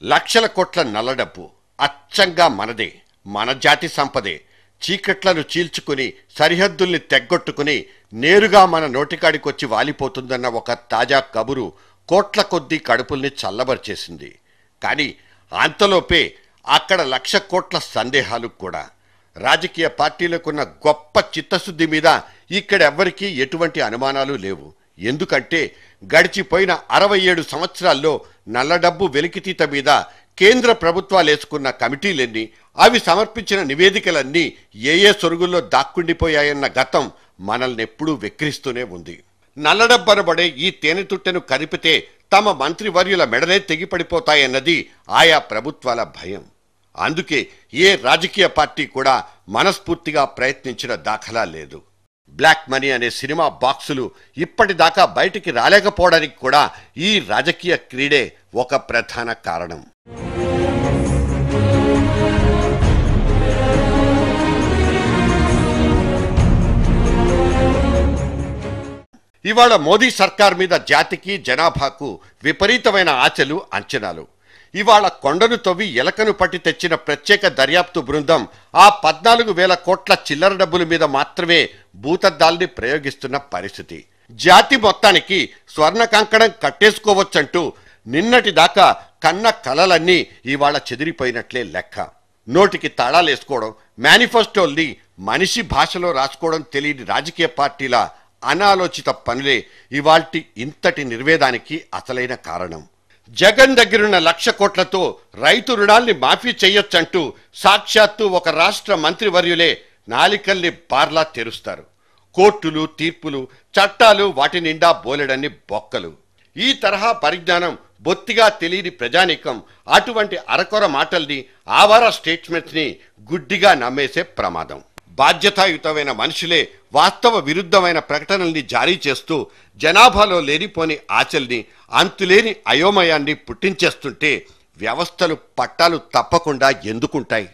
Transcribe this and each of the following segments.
లక్షల కోట్ల నల్లడబ్బు అచ్చంగా మనదే మన జాతి సంపదే చీకట్లను చీల్చుకుని సరిహద్దుల్ని తెగ్గొట్టుకుని నేరుగా మన నోటికాడికొచ్చి వాలిపోతుందన్న ఒక తాజా కబురు కోట్ల కొద్దీ కడుపుల్ని చల్లబరిచేసింది కానీ అంతలోపే అక్కడ లక్ష కోట్ల సందేహాలు కూడా రాజకీయ పార్టీలకున్న గొప్ప చిత్తశుద్ధి మీద ఇక్కడెవ్వరికీ ఎటువంటి అనుమానాలు లేవు ఎందుకంటే గడిచిపోయిన అరవై ఏడు సంవత్సరాల్లో నల్లడబ్బు వెలికితీత మీద కేంద్ర ప్రభుత్వాలు వేసుకున్న కమిటీలన్నీ అవి సమర్పించిన నివేదికలన్నీ ఏ ఏ సొరుగుల్లో దాక్కుండిపోయాయన్న గతం మనల్ని ఎప్పుడూ వెక్కిరిస్తూనే ఉంది నల్లడబ్బనబడే ఈ తేనెతుట్టెను కదిపితే తమ మంత్రివర్యుల మెడలే తెగిపడిపోతాయన్నది ఆయా ప్రభుత్వాల భయం అందుకే ఏ రాజకీయ పార్టీ కూడా మనస్ఫూర్తిగా ప్రయత్నించిన దాఖలా లేదు బ్లాక్ మనీ అనే సినిమా బాక్సులు ఇప్పటిదాకా బయటికి రాలేకపోవడానికి కూడా ఈ రాజకీయ క్రీడే ఒక ప్రధాన కారణం ఇవాళ మోదీ సర్కార్ మీద జాతికి జనాభాకు విపరీతమైన ఆశలు అంచనాలు ఇవాళ కొండను తవ్వి ఎలకను పట్టి తెచ్చిన ప్రత్యేక దర్యాప్తు బృందం ఆ పద్నాలుగు వేల కోట్ల చిల్లర డబ్బుల మీద మాత్రమే భూతద్దాల్ని ప్రయోగిస్తున్న పరిస్థితి జాతి మొత్తానికి స్వర్ణ కంకణం కట్టేసుకోవచ్చంటూ నిన్నటి దాకా కన్న కలలన్నీ ఇవాళ చెదిరిపోయినట్లే లెక్క నోటికి తాళాలేసుకోవడం మేనిఫెస్టోల్ని మనిషి భాషలో రాసుకోవడం తెలియని రాజకీయ పార్టీల అనాలోచిత పనులే ఇవాల్టి ఇంతటి నిర్వేదానికి అసలైన కారణం జగన్ దగ్గరున్న లక్ష కోట్లతో రైతు రుణాల్ని మాఫీ చెయ్యొచ్చంటూ సాక్షాత్తు ఒక రాష్ట్ర మంత్రివర్యులే నాలికల్ని బార్లా తెరుస్తారు కోర్టులు తీర్పులు చట్టాలు వాటి నిండా బోలెడన్ని బొక్కలు ఈ తరహా పరిజ్ఞానం బొత్తిగా తెలియని ప్రజానీకం అటువంటి అరకొర మాటల్ని ఆవారా స్టేట్మెంట్స్ని గుడ్డిగా నమ్మేసే ప్రమాదం బాధ్యతాయుతమైన మనుషులే వాస్తవ విరుద్ధమైన ప్రకటనల్ని జారీ చేస్తూ జనాభాలో లేనిపోని ఆచల్ని అంతులేని అయోమయాన్ని పుట్టించేస్తుంటే వ్యవస్థలు పట్టాలు తప్పకుండా ఎందుకుంటాయి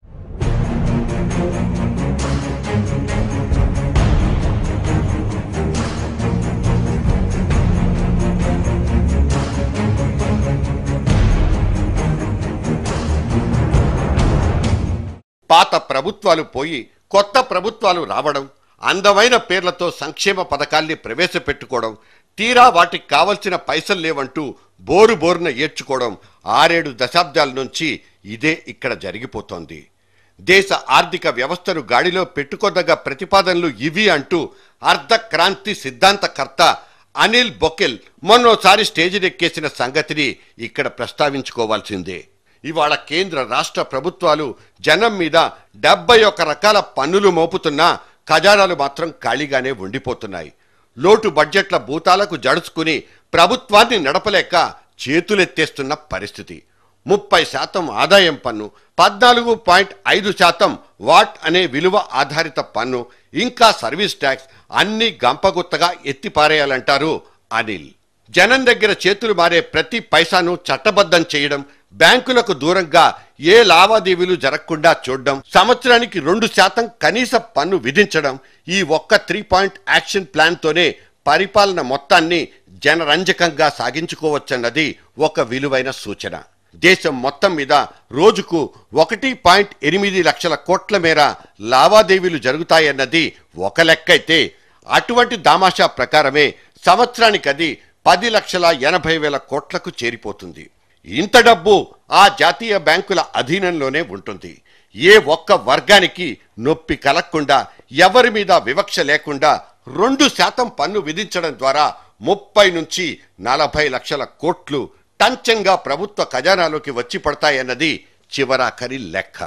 పాత ప్రభుత్వాలు పోయి కొత్త ప్రభుత్వాలు రావడం అందమైన పేర్లతో సంక్షేమ పథకాల్ని ప్రవేశపెట్టుకోవడం తీరా వాటికి కావలసిన పైసలు లేవంటూ బోరు బోరున ఏడ్చుకోవడం ఆరేడు దశాబ్దాల నుంచి ఇదే ఇక్కడ జరిగిపోతోంది దేశ ఆర్థిక వ్యవస్థను గాడిలో పెట్టుకోదగ్గ ప్రతిపాదనలు ఇవి అంటూ అర్ధక్రాంతి సిద్ధాంతకర్త అనిల్ బొకెల్ మొన్నోసారి స్టేజినెక్కేసిన సంగతిని ఇక్కడ ప్రస్తావించుకోవాల్సిందే ఇవాళ కేంద్ర రాష్ట్ర ప్రభుత్వాలు జనం మీద డెబ్బై ఒక్క రకాల పన్నులు మోపుతున్నా ఖజానాలు మాత్రం ఖాళీగానే ఉండిపోతున్నాయి లోటు బడ్జెట్ల భూతాలకు జడుచుకుని ప్రభుత్వాన్ని నడపలేక చేతులెత్తేస్తున్న పరిస్థితి ముప్పై శాతం ఆదాయం పన్ను పద్నాలుగు పాయింట్ ఐదు శాతం వాట్ అనే విలువ ఆధారిత పన్ను ఇంకా సర్వీస్ ట్యాక్స్ అన్ని గంపగుత్తగా ఎత్తిపారేయాలంటారు అనిల్ జనం దగ్గర చేతులు మారే ప్రతి పైసాను చట్టబద్ధం చేయడం బ్యాంకులకు దూరంగా ఏ లావాదేవీలు జరగకుండా చూడడం సంవత్సరానికి రెండు శాతం కనీస పన్ను విధించడం ఈ ఒక్క త్రీ పాయింట్ యాక్షన్ ప్లాన్తోనే పరిపాలన మొత్తాన్ని జనరంజకంగా సాగించుకోవచ్చన్నది ఒక విలువైన సూచన దేశం మొత్తం మీద రోజుకు ఒకటి పాయింట్ ఎనిమిది లక్షల కోట్ల మేర లావాదేవీలు జరుగుతాయన్నది ఒక లెక్కైతే అటువంటి దామాషా ప్రకారమే సంవత్సరానికి అది పది లక్షల ఎనభై వేల కోట్లకు చేరిపోతుంది ఇంత డబ్బు ఆ జాతీయ బ్యాంకుల అధీనంలోనే ఉంటుంది ఏ ఒక్క వర్గానికి నొప్పి కలగకుండా ఎవరి మీద వివక్ష లేకుండా రెండు శాతం పన్ను విధించడం ద్వారా ముప్పై నుంచి నలభై లక్షల కోట్లు టంచంగా ప్రభుత్వ ఖజానాలోకి వచ్చి పడతాయన్నది చివరాఖరి లెక్క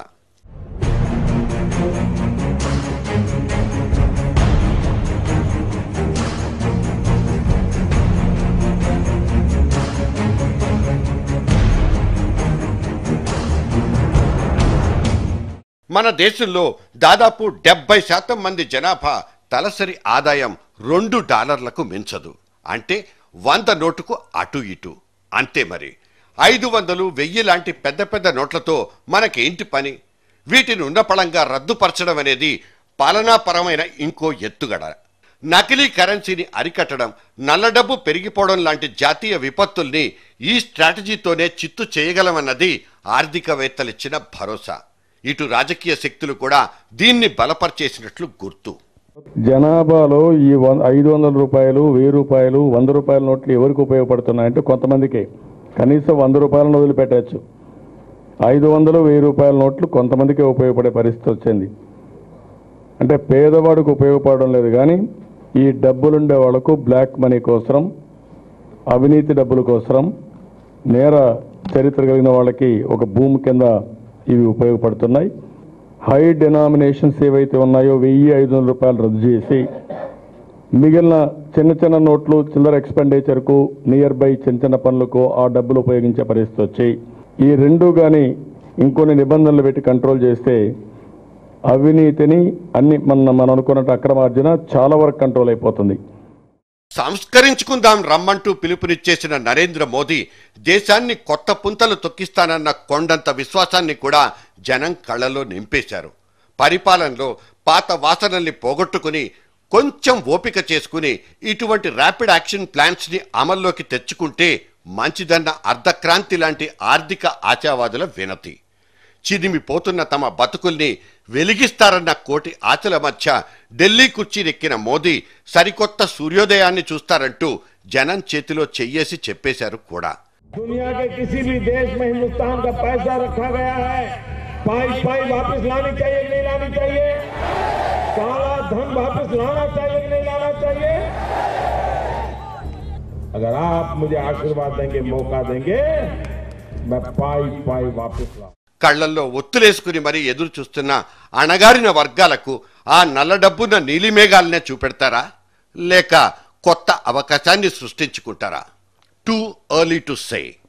మన దేశంలో దాదాపు డెబ్బై శాతం మంది జనాభా తలసరి ఆదాయం రెండు డాలర్లకు మించదు అంటే వంద నోటుకు అటు ఇటు అంతే మరి ఐదు వందలు వెయ్యి లాంటి పెద్ద పెద్ద నోట్లతో మనకేంటి పని వీటిని ఉన్నపళంగా రద్దుపరచడం అనేది పాలనాపరమైన ఇంకో ఎత్తుగడ నకిలీ కరెన్సీని అరికట్టడం నల్లడబ్బు పెరిగిపోవడం లాంటి జాతీయ విపత్తుల్ని ఈ స్ట్రాటజీతోనే చిత్తు చేయగలమన్నది ఆర్థికవేత్తలిచ్చిన భరోసా ఇటు రాజకీయ శక్తులు కూడా దీన్ని బలపరిచేసినట్లు గుర్తు జనాభాలో ఈ వం- ఐదు వందల రూపాయలు వెయ్యి రూపాయలు వంద రూపాయల నోట్లు ఎవరికి ఉపయోగపడుతున్నాయంటే కొంతమందికి కనీసం వంద రూపాయలను వదిలిపెట్టచ్చు ఐదు వందలు వెయ్యి రూపాయల నోట్లు కొంతమందికే ఉపయోగపడే పరిస్థితి వచ్చింది అంటే పేదవాడికి ఉపయోగపడడం లేదు కానీ ఈ డబ్బులుండే వాళ్ళకు బ్లాక్ మనీ కోసరం అవినీతి డబ్బుల కోసరం నేర చరిత్ర కలిగిన వాళ్ళకి ఒక భూమి కింద ఇవి ఉపయోగపడుతున్నాయి హై డెనామినేషన్స్ ఏవైతే ఉన్నాయో వెయ్యి ఐదు వందల రూపాయలు రద్దు చేసి మిగిలిన చిన్న చిన్న నోట్లు చిల్లర ఎక్స్పెండిచర్కు నియర్ బై చిన్న చిన్న పనులకు ఆ డబ్బులు ఉపయోగించే పరిస్థితి వచ్చాయి ఈ రెండు కానీ ఇంకొన్ని నిబంధనలు పెట్టి కంట్రోల్ చేస్తే అవినీతిని అన్ని మన మనం అనుకున్నట్టు అక్రమార్జన చాలా వరకు కంట్రోల్ అయిపోతుంది సంస్కరించుకుందాం రమ్మంటూ పిలుపునిచ్చేసిన నరేంద్ర మోదీ దేశాన్ని కొత్త పుంతలు తొక్కిస్తానన్న కొండంత విశ్వాసాన్ని కూడా జనం కళ్ళలో నింపేశారు పరిపాలనలో పాత వాసనల్ని పోగొట్టుకుని కొంచెం ఓపిక చేసుకుని ఇటువంటి ర్యాపిడ్ యాక్షన్ ప్లాన్స్ ని అమల్లోకి తెచ్చుకుంటే మంచిదన్న అర్ధక్రాంతి లాంటి ఆర్థిక ఆశావాదుల వినతి చిదిమిపోతున్న తమ బతుకుల్ని వెలిగిస్తారన్న కోటి ఆశల మధ్య ఢిల్లీ కుర్చీనెక్కిన మోదీ సరికొత్త సూర్యోదయాన్ని చూస్తారంటూ జనం చేతిలో చెయ్యేసి చెప్పేశారు కూడా दुनिया के किसी भी देश में हिंदुस्तान का पैसा रखा गया है पाई पाई वापस लानी चाहिए कि नहीं लानी चाहिए काला धन वापस लाना चाहिए कि नहीं लाना चाहिए अगर आप मुझे आशीर्वाद देंगे मौका देंगे मैं पाई पाई वापस लाऊं కళ్లల్లో ఒత్తులేసుకుని మరీ ఎదురు చూస్తున్న అణగారిన వర్గాలకు ఆ నల్ల డబ్బున్న నీలిమేఘాలనే చూపెడతారా లేక కొత్త అవకాశాన్ని సృష్టించుకుంటారా టూ ఎర్లీ టు సే